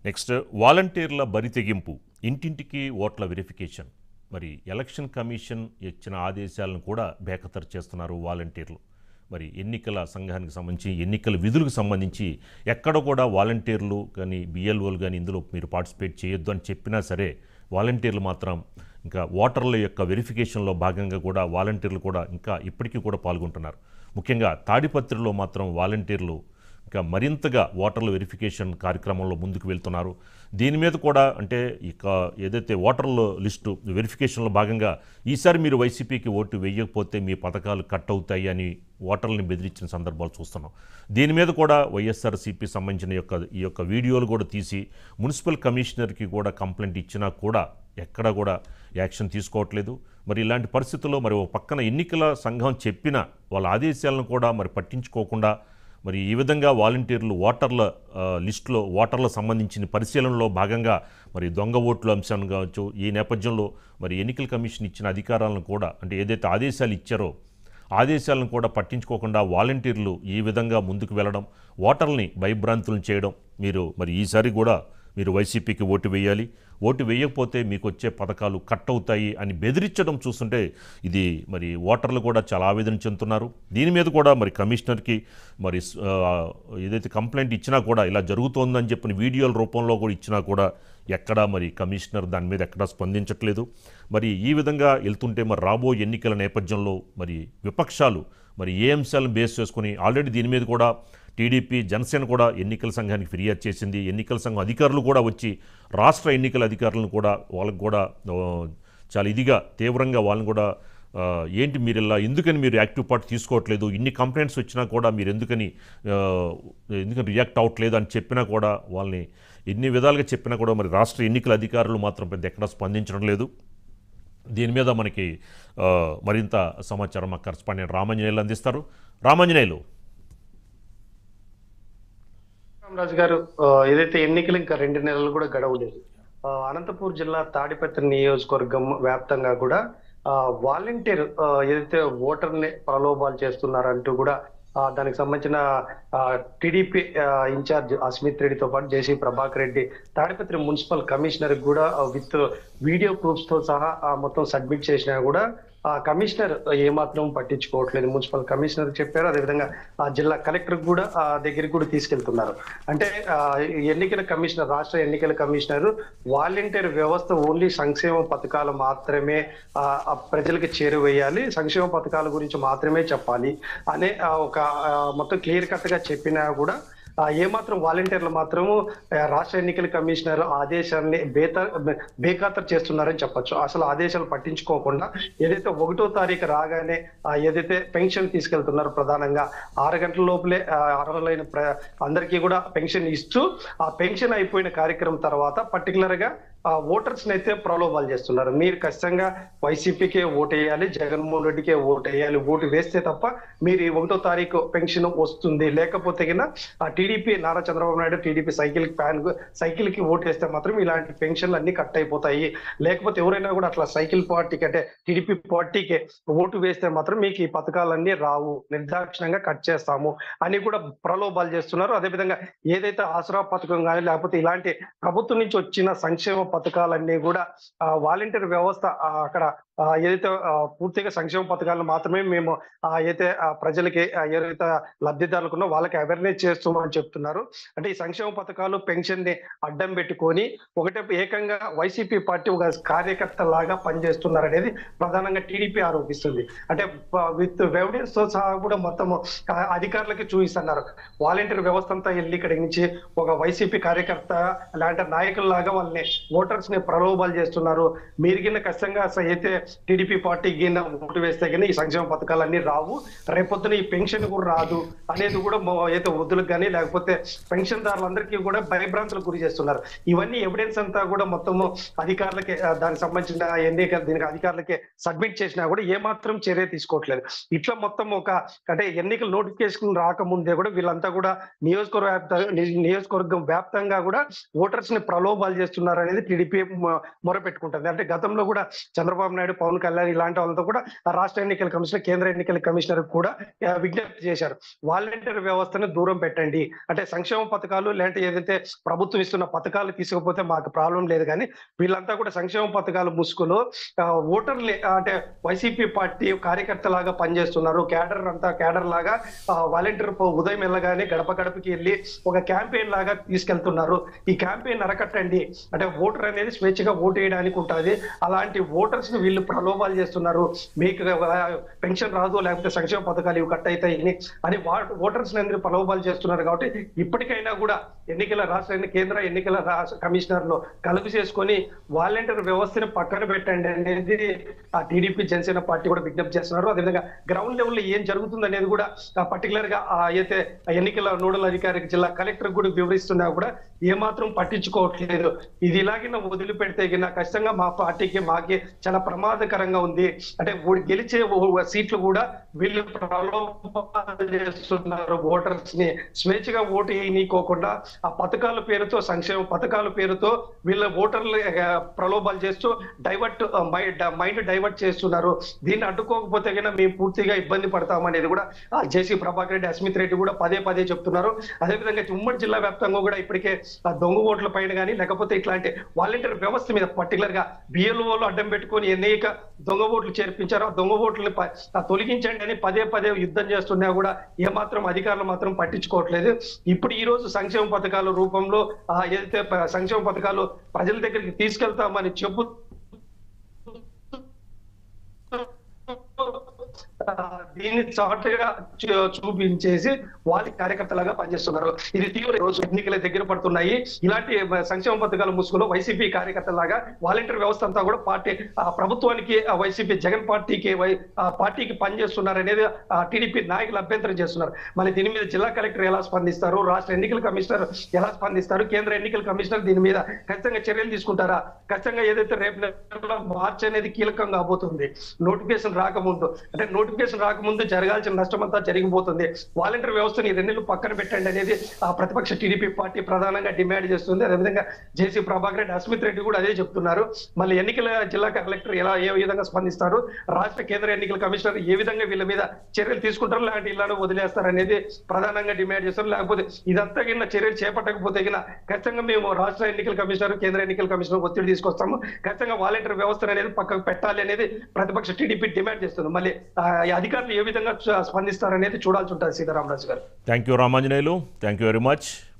next వాలంటీర్ల బరితెగింపు ఇంటింటికి ఓట్ల వెరిఫికేషన్ మరి ఎలక్షన్ కమిషన్ ఇచ్చిన ఆదేశాలను కూడా బేఖతరు చేస్తున్నారు వాలంటీర్లు మరి ఎన్నికల సంఘానికి సంబంధించి ఎన్నికల విధులకు సంబంధించి ఎక్కడ కూడా వాలంటీర్లు కానీ బిఎల్ఓలు కానీ ఇందులో మీరు పార్టిసిపేట్ చేయొద్దు అని చెప్పినా సరే వాలంటీర్లు మాత్రం ఇంకా ఓటర్ల యొక్క వెరిఫికేషన్లో భాగంగా కూడా వాలంటీర్లు కూడా ఇంకా ఇప్పటికీ కూడా పాల్గొంటున్నారు ముఖ్యంగా తాడిపత్రిలో మాత్రం వాలంటీర్లు ఇంకా మరింతగా ఓటర్ల వెరిఫికేషన్ కార్యక్రమంలో ముందుకు వెళ్తున్నారు దీని మీద కూడా అంటే ఇక ఏదైతే ఓటర్ల లిస్టు వెరిఫికేషన్లో భాగంగా ఈసారి మీరు వైసీపీకి ఓటు వేయకపోతే మీ పథకాలు కట్ అవుతాయి అని ఓటర్లని బెదిరించిన సందర్భాలు చూస్తున్నాం దీని మీద కూడా వైఎస్ఆర్సీపీ సంబంధించిన యొక్క ఈ యొక్క వీడియోలు కూడా తీసి మున్సిపల్ కమిషనర్కి కూడా కంప్లైంట్ ఇచ్చినా కూడా ఎక్కడ కూడా యాక్షన్ తీసుకోవట్లేదు మరి ఇలాంటి పరిస్థితుల్లో మరి ఒక పక్కన ఎన్నికల సంఘం చెప్పిన వాళ్ళ ఆదేశాలను కూడా మరి పట్టించుకోకుండా మరి ఈ విధంగా వాలంటీర్లు ఓటర్ల ఆ, లిస్టులో ఓటర్ల సంబంధించిన పరిశీలనలో భాగంగా మరి దొంగ ఓట్ల అంశాన్ని కావచ్చు ఈ నేపథ్యంలో మరి ఎన్నికల కమిషన్ ఇచ్చిన అధికారాలను కూడా అంటే ఏదైతే ఆదేశాలు ఇచ్చారో ఆదేశాలను కూడా పట్టించుకోకుండా వాలంటీర్లు ఈ విధంగా ముందుకు వెళ్ళడం ఓటర్లని భయభ్రాంతులను చేయడం మీరు మరి ఈసారి కూడా మీరు వైసీపీకి ఓటు వేయాలి ఓటు వేయకపోతే మీకు వచ్చే పథకాలు కట్ అవుతాయి అని బెదిరించడం చూస్తుంటే ఇది మరి ఓటర్లు కూడా చాలా ఆవేదన చెందుతున్నారు దీని మీద కూడా మరి కమిషనర్కి మరి ఆ, ఏదైతే కంప్లైంట్ ఇచ్చినా కూడా ఇలా జరుగుతోందని చెప్పిన వీడియోల రూపంలో కూడా ఇచ్చినా కూడా ఎక్కడా మరి కమిషనర్ దాని మీద ఎక్కడా స్పందించట్లేదు మరి ఈ విధంగా వెళ్తుంటే మరి రాబో ఎన్నికల నేపథ్యంలో మరి విపక్షాలు మరి ఏ అంశాలను బేస్ చేసుకుని ఆల్రెడీ దీని మీద కూడా టీడీపీ జనసేన కూడా ఎన్నికల సంఘానికి ఫిర్యాదు చేసింది ఎన్నికల సంఘం అధికారులు కూడా వచ్చి రాష్ట్ర ఎన్నికల అధికారులను కూడా వాళ్ళకు కూడా ఆ, చాలా ఇదిగా తీవ్రంగా వాళ్ళని కూడా ఆ, ఏంటి మీరు ఇలా ఎందుకని మీరు యాక్టివ్ పార్ట్ తీసుకోవట్లేదు ఇన్ని కంప్లైంట్స్ వచ్చినా కూడా మీరు ఎందుకని ఆ, ఎందుకని రియాక్ట్ అవ్వట్లేదు అని చెప్పినా కూడా వాళ్ళని ఎన్ని విధాలుగా చెప్పినా కూడా మరి రాష్ట్ర ఎన్నికల అధికారులు మాత్రం పెద్ద ఎక్కడా స్పందించడం లేదు దీని మీద మనకి ఆ, మరింత సమాచారం మా కరస్పాండెంట్ రామాంజనేయులు అందిస్తారు రామాంజనేయులు రామరాజు గారు ఆ, ఏదైతే ఎన్నికలు ఇంకా రెండు నెలలు కూడా గడవు లేదు ఆ, అనంతపూర్ జిల్లా తాడిపత్రి నియోజకవర్గం వ్యాప్తంగా కూడా ఆ, వాలంటీర్ ఆ, ఏదైతే ఓటర్ని ప్రలోభాలు చేస్తున్నారంటూ కూడా ఆ, దానికి సంబంధించిన టిడిపి ఇన్ఛార్జ్ అస్మిత్ రెడ్డితో పాటు JC Prabhakar Reddy Tadipatri municipal commissioner కూడా విత్ వీడియో ప్రూఫ్స్ తో సహా ఆ, మొత్తం సబ్మిట్ చేసినా కూడా ఆ కమిషనర్ ఏమాత్రం పట్టించుకోవట్లేదు మున్సిపల్ కమిషనర్ చెప్పారు అదేవిధంగా ఆ జిల్లా కలెక్టర్ కూడా ఆ దగ్గరికి కూడా తీసుకెళ్తున్నారు అంటే ఆ, ఎన్నికల కమిషనర్ రాష్ట్ర ఎన్నికల కమిషనర్ వాలంటీర్ వ్యవస్థ ఓన్లీ సంక్షేమ పథకాలు మాత్రమే ఆ, ఆ ప్రజలకు చేరువేయాలి సంక్షేమ పథకాల గురించి మాత్రమే చెప్పాలి అనే ఆ, ఒక ఆ, మొత్తం క్లియర్ కట్ గా చెప్పినా కూడా ఆ, ఏమాత్రం వాలంటీర్లు మాత్రము ఆ, రాష్ట్ర ఎన్నికల కమిషనర్ ఆదేశాన్ని బేత బేఖాతరు చేస్తున్నారని చెప్పొచ్చు అసలు ఆదేశాలు పట్టించుకోకుండా ఏదైతే ఒకటో తారీఖు రాగానే ఆ, ఏదైతే పెన్షన్ తీసుకెళ్తున్నారు ప్రధానంగా ఆరు గంటల లోపలే ఆ, అర్హులైన ప్ర అందరికీ కూడా పెన్షన్ ఇస్తూ ఆ పెన్షన్ అయిపోయిన కార్యక్రమం తర్వాత పర్టికులర్ గా ఆ ఓటర్స్ అయితే ప్రలోభాలు చేస్తున్నారు మీరు ఖచ్చితంగా వైసీపీకే ఓటు వేయాలి జగన్మోహన్ రెడ్డికే ఓటు వేయాలి ఓటు వేస్తే తప్ప మీరు ఈ ఒకటో తారీఖు పెన్షన్ వస్తుంది లేకపోతే కింద ఆ TDP Nara Chandrababu Naidu TDP cycle fan cycle కి ఓటు వేస్తే మాత్రం ఇలాంటి పెన్షన్లు అన్ని కట్ అయిపోతాయి లేకపోతే ఎవరైనా కూడా అట్లా సైకిల్ పార్టీకి అంటే టీడీపీ పార్టీకి ఓటు వేస్తే మాత్రం మీకు ఈ పథకాలన్నీ రావు నిర్దాక్షిణంగా కట్ చేస్తాము అని కూడా ప్రలోభాలు చేస్తున్నారు అదేవిధంగా ఏదైతే ఆసరా పథకం కానీ లేకపోతే ఇలాంటి ప్రభుత్వం నుంచి వచ్చిన సంక్షేమ పథకాలన్నీ కూడా ఆ, వాలంటీర్ వ్యవస్థ ఆ, అక్కడ ఆ, ఏదైతే ఆ, పూర్తిగా సంక్షేమ పథకాలను మాత్రమే మేము ఆ, అయితే ఆ, ప్రజలకి ఆ, ఏదైతే లబ్ధిదారులకు ఉన్నో వాళ్ళకి అవేర్నెస్ చేస్తామని చెప్తున్నారు అంటే ఈ సంక్షేమ పథకాలు పెన్షన్ ని అడ్డం పెట్టుకొని ఒకటే ఏకంగా వైసీపీ పార్టీ ఒక కార్యకర్త లాగా పనిచేస్తున్నారు అనేది ప్రధానంగా టీడీపీ ఆరోపిస్తుంది అంటే విత్ ఎవిడెన్స్ తో సహా కూడా మొత్తం అధికారులకి చూపిస్తున్నారు వాలంటీర్ వ్యవస్థ అంతా వెళ్ళి ఇక్కడి నుంచి ఒక వైసీపీ కార్యకర్త లాంటి నాయకుల్లాగా వాళ్ళని ఓటర్స్ ని ప్రలోభాలు చేస్తున్నారు మీరు కింద ఖచ్చితంగా అసలు అయితే టీడీపీ పార్టీ కింద ఓటు వేస్తే కానీ ఈ సంక్షేమ పథకాలన్నీ రావు రేపొద్దున ఈ పెన్షన్ కూడా రాదు అనేది కూడా మొ- అయితే వృద్ధులకు కానీ లేకపోతే పెన్షన్ దారులందరికీ కూడా భయభ్రాంతులకు గురి చేస్తున్నారు ఇవన్నీ ఎవిడెన్స్ అంతా కూడా మొత్తము అధికారులకి ఆ, దానికి సంబంధించిన ఎన్నిక దీనికి అధికారులకి సబ్మిట్ చేసినా కూడా ఏమాత్రం చర్య తీసుకోవట్లేదు ఇట్లా మొత్తం ఒక అంటే ఎన్నికల నోటిఫికేషన్ రాకముందే కూడా వీళ్ళంతా కూడా నియోజకవర్గ వ్యాప్త నియోజకవర్గం వ్యాప్తంగా కూడా ఓటర్స్ ని ప్రలోభాలు చేస్తున్నారు అనేది టీడీపీ మొరపెట్టుకుంటుంది అంటే గతంలో కూడా చంద్రబాబు నాయుడు పవన్ కళ్యాణ్ ఇలాంటి వాళ్ళతో కూడా ఆ రాష్ట్ర ఎన్నికల కమిషనర్ కేంద్ర ఎన్నికల కమిషనర్ కూడా ఆ, విజ్ఞప్తి చేశారు వాలంటీర్ వ్యవస్థను దూరం పెట్టండి అంటే సంక్షేమ పథకాలు లేదంటే ఏదైతే ప్రభుత్వం ఇస్తున్న పథకాలు తీసుకపోతే మాకు ప్రాబ్లం లేదు కానీ వీళ్ళంతా కూడా సంక్షేమ పథకాలు ముసుగులో ఆ, ఓటర్లు ఆ, అంటే వైసీపీ పార్టీ కార్యకర్తలాగా పనిచేస్తున్నారు క్యాడర్ అంతా క్యాడర్ లాగా ఆ, వాలంటీర్ పో- ఉదయం వెళ్ళగానే గడప గడపకి వెళ్ళి ఒక క్యాంపెయిన్ లాగా తీసుకెళ్తున్నారు ఈ క్యాంపెయిన్ అరకట్టండి అంటే ఓటర్ అనేది స్వేచ్ఛగా ఓటు వేయడానికి ఉంటుంది అలాంటి ఓటర్స్ ని వీళ్ళు ప్రలోభాలు చేస్తున్నారు మీకు ఆ, పెన్షన్ రాదు లేకపోతే సంక్షేమ పథకాలు ఇవి కట్ అవుతాయి అని- అని ఓటర్స్ అందరూ ప్రలోభాలు చేస్తున్నారు కాబట్టి ఇప్పటికైనా కూడా ఎన్నికల రాష్ట్ర ఎన్ని- కేంద్ర ఎన్నికల రాష్ట్ర కమిషనర్ లో కలుపు చేసుకొని వాలంటీర్ వ్యవస్థని పక్కన పెట్టండి అనేది ఆ టీడీపీ జనసేన పార్టీ కూడా విజ్ఞప్తి చేస్తున్నారు అదేవిధంగా గ్రౌండ్ లెవెల్ లో ఏం జరుగుతుంది అనేది కూడా పర్టికులర్ గా ఆ అయితే ఆ ఎన్నికల నోడల్ అధికారికి జిల్లా కలెక్టర్ కూడా వివరిస్తున్నా కూడా ఏమాత్రం పట్టించుకోవట్లేదు ఇది ఇలాగిన వదిలిపెడితే గిన ఖచ్చితంగా మా పార్టీకి మాకి చాలా ప్రమాదకరంగా ఉంది అంటే ఓడి- గెలిచే ఓ- సీట్లు కూడా వీళ్ళు ప్రలోభాలు చేస్తున్నారు ఓటర్స్ ని స్వేచ్ఛగా ఓటు వేయనీకోకుండా ఆ పథకాల పేరుతో సంక్షేమ పథకాల పేరుతో వీళ్ళ ఓటర్లు ఆ, ప్రలోభాలు చేస్తూ డైవర్ట్ మైండ్ డైవర్ట్ చేస్తున్నారు దీన్ని అడ్డుకోకపోతే కనుక మేము పూర్తిగా ఇబ్బంది పడతామనేది కూడా ఆ, జేసీ ప్రభాకర్ రెడ్డి అస్మిత్ రెడ్డి కూడా పదే పదే చెప్తున్నారు అదేవిధంగా ఉమ్మడి జిల్లా వ్యాప్తంగా కూడా ఇప్పటికే ఆ దొంగ ఓట్ల పైన కానీ లేకపోతే ఇట్లాంటి వాలంటీర్ వ్యవస్థ మీద పర్టికులర్ గా బిఎల్ఓలు అడ్డం పెట్టుకొని అనేక దొంగ ఓట్లు చేర్పించారు ఆ దొంగ ఓట్లని ప- ఆ తొలగించండి అని పదే పదే యుద్ధం చేస్తున్నా కూడా ఏమాత్రం అధికారులు మాత్రం పట్టించుకోవట్లేదు ఇప్పుడు ఈ రోజు సంక్షేమ పథకాల రూపంలో ఆ ఏదైతే ప- సంక్షేమ పథకాలు ప్రజల దగ్గరికి తీసుకెళ్తామని చెప్పు ఆ, దీన్ని చాటుగా చూ- చూపించేసి వాళ్ళ కార్యకర్తలాగా పనిచేస్తున్నారు ఇది తీవ్ర రోజు ఎన్నికల దగ్గర పడుతున్నాయి ఇలాంటి మ- సంక్షేమ పథకాల ముసుగులో వైసీపీ కార్యకర్తలాగా వాలంటీర్ వ్యవస్థ అంతా కూడా పార్టీ ఆ ప్రభుత్వానికి ఆ వైసీపీ జగన్ పార్టీకి వై- ఆ పార్టీకి పనిచేస్తున్నారు అనేది ఆ టీడీపీ నాయకులు అభ్యంతరం చేస్తున్నారు మళ్ళీ దీని మీద జిల్లా కలెక్టర్ ఎలా స్పందిస్తారు రాష్ట్ర ఎన్నికల కమిషనర్ ఎలా స్పందిస్తారు కేంద్ర ఎన్నికల కమిషనర్ దీని మీద ఖచ్చితంగా చర్యలు తీసుకుంటారా ఖచ్చితంగా ఏదైతే రేపు నెలలో మార్చి అనేది కీలకం కాబోతుంది నోటిఫికేషన్ రాకముందు అంటే నోటిఫికేషన్ రాకముందు జరగాల్సిన నష్టం అంతా జరిగిపోతుంది వాలంటీర్ వ్యవస్థని ఈ రెండేళ్ళు పక్కన పెట్టండి అనేది ఆ ప్రతిపక్ష టీడీపీ పార్టీ ప్రధానంగా డిమాండ్ చేస్తుంది అదేవిధంగా జేసీ ప్రభాకర్ రెడ్డి అస్మిత్ రెడ్డి కూడా అదే చెప్తున్నారు మళ్ళీ ఎన్నికల జిల్లా కలెక్టర్ ఎలా ఏ విధంగా స్పందిస్తారు రాష్ట్ర కేంద్ర ఎన్నికల కమిషనర్ ఏ విధంగా వీళ్ళ మీద చర్యలు తీసుకుంటారు లేదంటే ఇలానే వదిలేస్తారు అనేది ప్రధానంగా డిమాండ్ చేస్తారు లేకపోతే ఇదంతా కింద చర్యలు చేపట్టకపోతే గిన ఖచ్చితంగా మేము రాష్ట్ర ఎన్నికల కమిషనర్ కేంద్ర ఎన్నికల కమిషనర్ ఒత్తిడి తీసుకొస్తాము ఖచ్చితంగా వాలంటీర్ వ్యవస్థ అనేది పక్కకు పెట్టాలి అనేది ప్రతిపక్ష టీడీపీ డిమాండ్ చేస్తుంది మళ్ళీ ఆ, ఈ అధికారులు ఏ విధంగా స్పందిస్తారు అనేది చూడాల్సి ఉంటుంది సీతారామరాజు గారు thank you Ramanjaneyulu thank you very much